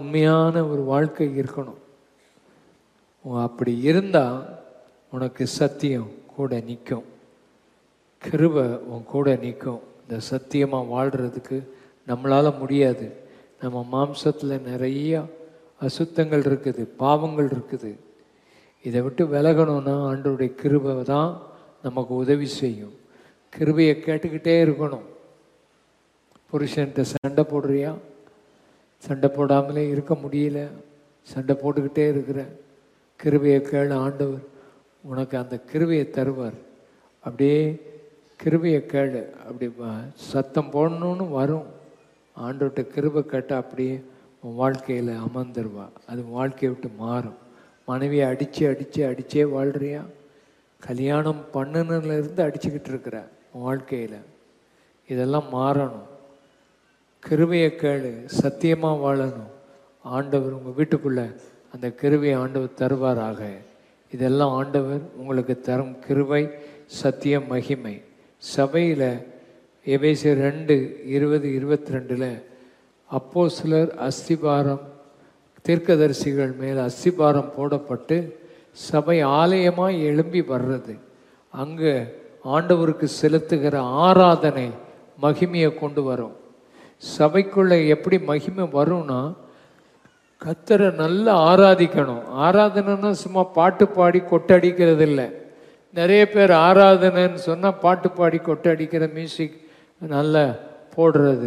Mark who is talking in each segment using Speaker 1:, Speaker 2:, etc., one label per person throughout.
Speaker 1: உண்மையான ஒரு வாழ்க்கை இருக்கணும் உன் அப்படி இருந்தால் உனக்கு சத்தியம் கூட நிற்கும் கிருபை உன் கூட நிற்கும் இந்த சத்தியமாக வாழ்கிறதுக்கு நம்மளால் முடியாது நம்ம மாம்சத்தில் நிறைய அசுத்தங்கள் இருக்குது பாவங்கள் இருக்குது இதை விட்டு விலகணும்னா ஆண்டவருடைய கிருபை தான் நமக்கு உதவி செய்யும் கிருபையை கேட்டுக்கிட்டே இருக்கணும் புருஷன்கிட்ட சண்டை போடுறியா சண்டை போடாமலே இருக்க முடியல சண்டை போட்டுக்கிட்டே இருக்கிற கிருபையை கேளு ஆண்டவர் உனக்கு அந்த கிருபையை தருவார் அப்படியே கிருபையை கேளு அப்படி வ- சத்தம் போடணும்னு வரும் ஆண்டவர்கிட்ட கிருபை கேட்டால் அப்படியே உன் வாழ்க்கையில் அமர்ந்துருவா அது உன் வாழ்க்கையை விட்டு மாறும் மனைவியை அடித்து அடித்து அடிச்சே வாழ்றியா கல்யாணம் பண்ணுனதுலேருந்து அடிச்சுக்கிட்டு இருக்கிற உன் வாழ்க்கையில் இதெல்லாம் மாறணும் கிருபையை கேளு சத்தியமாக வாழணும் ஆண்டவர் உங்கள் வீட்டுக்குள்ளே அந்த கிருபையை ஆண்டவர் தருவாராக இதெல்லாம் ஆண்டவர் உங்களுக்கு தரும் கிருபை சத்திய மகிமை சபையில் எபேசி ரெண்டு இருபது இருபத்தி ரெண்டில் அப்போ சிலர் அஸ்திபாரம் தீர்க்கதரிசிகள் மேல் அஸ்திபாரம் போடப்பட்டு சபை ஆலயமாய் எழும்பி வர்றது அங்கே ஆண்டவருக்கு செலுத்துகிற ஆராதனை மகிமையை கொண்டு வரும் சபைக்குள்ள எப்படி மகிமை வரும்னா கத்தரை நல்லா ஆராதிக்கணும் ஆராதனைன்னா சும்மா பாட்டு பாடி கொட்டடிக்கிறது இல்லை நிறைய பேர் ஆராதனைன்னு சொன்னால் பாட்டு பாடி கொட்டடிக்கிற மியூசிக் நல்லா போடுறது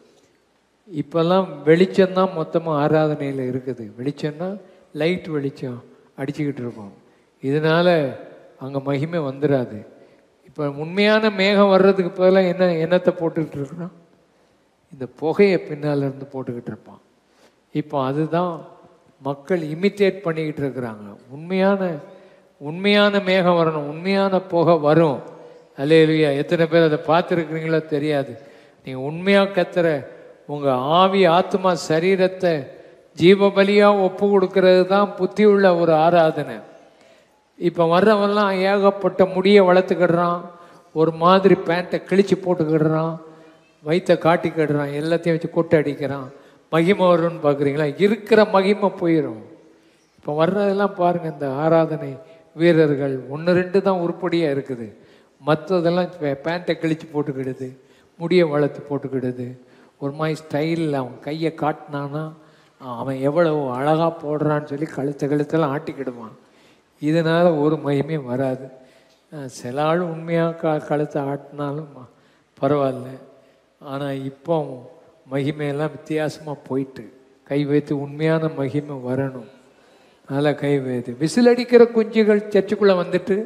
Speaker 1: இப்போல்லாம் வெளிச்சம்தான் மொத்தமாக ஆராதனையில் இருக்குது வெளிச்சம்னா லைட் வெளிச்சம் அடிச்சுக்கிட்டு இருக்கோம் இதனால அங்கே மகிமை வந்துடாது இப்போ உண்மையான மேகம் வர்றதுக்கு பதிலாக என்ன என்னத்தை போட்டுக்கிட்டு இருக்கிறோம் இந்த புகையை பின்னால் இருந்து போட்டுக்கிட்டு இருப்பான் இப்போ அதுதான் மக்கள் இமிட்டேட் பண்ணிக்கிட்டு இருக்கிறாங்க உண்மையான உண்மையான மேகம் வரணும் உண்மையான புகை வரும் அல்லேலுயா எத்தனை பேர் அதை பார்த்துருக்குறீங்களோ தெரியாது நீங்கள் உண்மையாக கத்துற உங்கள் ஆவி ஆத்மா சரீரத்தை ஜீவபலியாக ஒப்பு கொடுக்கறது தான் புத்தி உள்ள ஒரு ஆராதனை இப்போ வர்றவன்லாம் ஏகப்பட்ட முடியை வளர்த்துக்கிடுறான் ஒரு மாதிரி பேண்ட்டை கிழிச்சு போட்டுக்கிடுறான் வயிற்ற காட்டிக்கிடுறான் எல்லாத்தையும் வச்சு கொட்டை அடிக்கிறான் மகிமை வரும்னு பார்க்குறீங்களா இருக்கிற மகிமை போயிடும் இப்போ வர்றதெல்லாம் பாருங்கள் இந்த ஆராதனை வீரர்கள் ஒன்று ரெண்டு தான் உருப்படியாக இருக்குது மற்றதெல்லாம் பேண்ட்டை கிழிச்சு போட்டுக்கிடுது முடியை வளர்த்து போட்டுக்கிடுது ஒரு மாதிரி ஸ்டைலில் அவன் கையை காட்டினானா அவன் எவ்வளவு அழகாக போடுறான்னு சொல்லி கழுத்து கழுத்தெல்லாம் ஆட்டிக்கிடுவான் இதனால் ஒரு மகிமையும் வராது அஹ் சில ஆள் உண்மையாக க கழுத்தை ஆட்டினாலும் ம- பரவாயில்ல ஆனால் இப்போ மகிமையெல்லாம் வித்தியாசமாக போயிட்டு கை வைத்து உண்மையான மகிமை வரணும் அதனால் கை வைத்து விசில் அடிக்கிற குஞ்சுகள் சர்ச்சுக்குள்ளே வந்துட்டு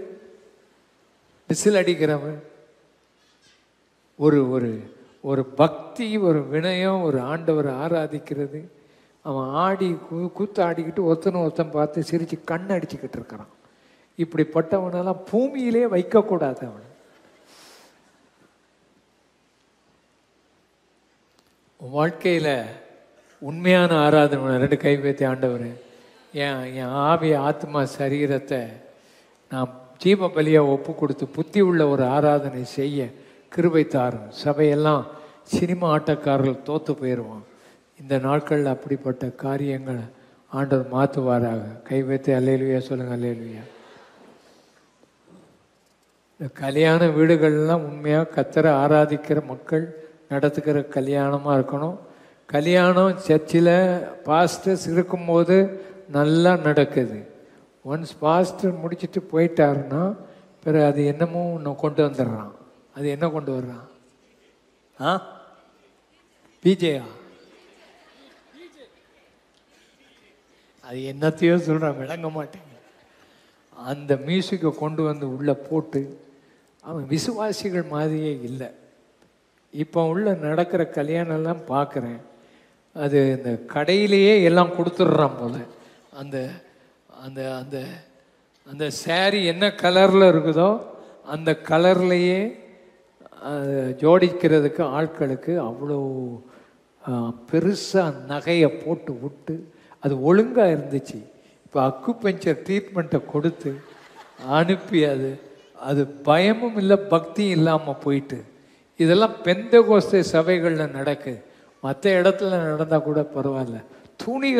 Speaker 1: விசில் அடிக்கிறவன் ஒரு ஒரு ஒரு பக்தி ஒரு வினயம் ஒரு ஆண்டவரை ஆராதிக்கிறது அவன் ஆடி கூ கூத்து ஆடிக்கிட்டு ஒருத்தனை ஒருத்தன் பார்த்து சிரித்து கண் அடிச்சுக்கிட்டு இருக்கிறான் இப்படிப்பட்டவனெல்லாம் பூமியிலே வைக்கக்கூடாது அவன் உன் வாழ்க்கையில் உண்மையான ஆராதனை ரெண்டு கை வைத்து ஆண்டவர் என் என் ஆவி ஆத்மா சரீரத்தை நான் ஜீவ பலியாக ஒப்பு கொடுத்து புத்தி உள்ள ஒரு ஆராதனை செய்ய கிருபை தாரும் சபையெல்லாம் சினிமா ஆட்டக்காரர்கள் தோத்து போயிடுவான் இந்த நாட்களில் அப்படிப்பட்ட காரியங்களை ஆண்டவர் மாற்றுவாராக கை வைத்து அல்லேலுயா சொல்லுங்க அல்லேலுயா இந்த கல்யாண வீடுகள்லாம் உண்மையாக கத்தரை ஆராதிக்கிற மக்கள் நடத்துக்கிற கல்யாணமாக இருக்கணும் கல்யாணம் சர்ச்சில் பாஸ்டர்ஸ் இருக்கும்போது நல்லா நடக்குது ஒன்ஸ் பாஸ்டர் முடிச்சிட்டு போயிட்டாருன்னா பிறகு அது என்னமோ ஒன்று கொண்டு வந்துடுறான் அது என்ன கொண்டு வர்றான் ஆ பிஜேயா அது என்னத்தையோ சொல்கிறான் விளங்க மாட்டேங்க அந்த மியூசிக்கை கொண்டு வந்து உள்ளே போட்டு அவன் விசுவாசிகள் மாதிரியே இல்லை இப்போ உள்ள நடக்கிற கல்யாணம்லாம் பார்க்குறேன் அது இந்த கடையிலேயே எல்லாம் கொடுத்துட்றான் போல அந்த அந்த அந்த அந்த saree என்ன கலரில் இருக்குதோ அந்த கலர்லேயே ஜோடிக்கிறதுக்கு ஆட்களுக்கு அவ்வளோ பெருசாக நகையை போட்டு விட்டு அது ஒழுங்காக இருந்துச்சு இப்போ அக்கு பஞ்சர் ட்ரீட்மெண்ட்டை கொடுத்து அனுப்பி அது அது பயமும் இல்லை பக்தியும் இல்லாமல் போயிட்டு இதெல்லாம் பெந்த கோஸ்தை சபைகளில் நடக்குது மற்ற இடத்துல நடந்தால் கூட பரவாயில்ல துணி